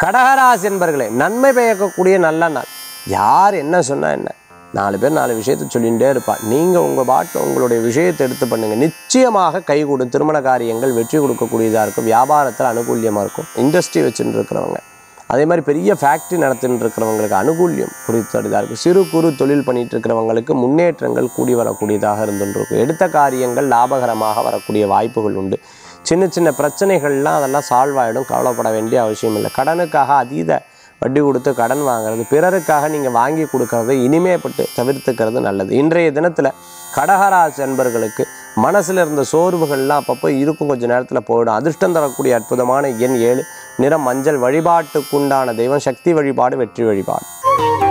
கடகராசி என்பர்களே நன்மை பயக்கக்கூடிய நல்ல நாள் யார் என்ன சொன்னால் என்ன நாலு பேர் நாலு விஷயத்தை சொல்லிகிட்டே இருப்பா நீங்கள் உங்கள் பாட்டில் உங்களுடைய விஷயத்தை எடுத்து பண்ணுங்கள் நிச்சயமாக கைகூடும் திருமண காரியங்கள் வெற்றி கொடுக்கக்கூடியதாக இருக்கும் வியாபாரத்தில் அனுகூல்யமாக இருக்கும் இண்டஸ்ட்ரி வச்சுட்டு இருக்கிறவங்க அதே மாதிரி பெரிய ஃபேக்ட்ரி நடத்திட்டு இருக்கிறவங்களுக்கு அனுகூல்யம் குறித்ததாக இருக்கும் சிறு குறு தொழில் பண்ணிட்டு இருக்கிறவங்களுக்கு முன்னேற்றங்கள் கூடி வரக்கூடியதாக இருந்துருக்கும் எடுத்த காரியங்கள் லாபகரமாக வரக்கூடிய வாய்ப்புகள் உண்டு சின்ன சின்ன பிரச்சனைகள்லாம் அதெல்லாம் சால்வ் ஆகிடும் கவலைப்பட வேண்டிய அவசியம் இல்லை கடனுக்காக அதீத வட்டி கொடுத்து கடன் வாங்குறது பிறருக்காக நீங்கள் வாங்கி கொடுக்கறதை இனிமேப்பட்டு தவிர்த்துக்கிறது நல்லது இன்றைய தினத்தில் கடகராசி என்பர்களுக்கு மனசில் இருந்த சோர்வுகள்லாம் அப்பப்போ இருக்கும் கொஞ்சம் நேரத்தில் போயிடும் அதிர்ஷ்டம் தரக்கூடிய அற்புதமான எண் ஏழு நிறம் மஞ்சள் வழிபாட்டுக்குண்டான தெய்வம் சக்தி வழிபாடு வெற்றி வழிபாடு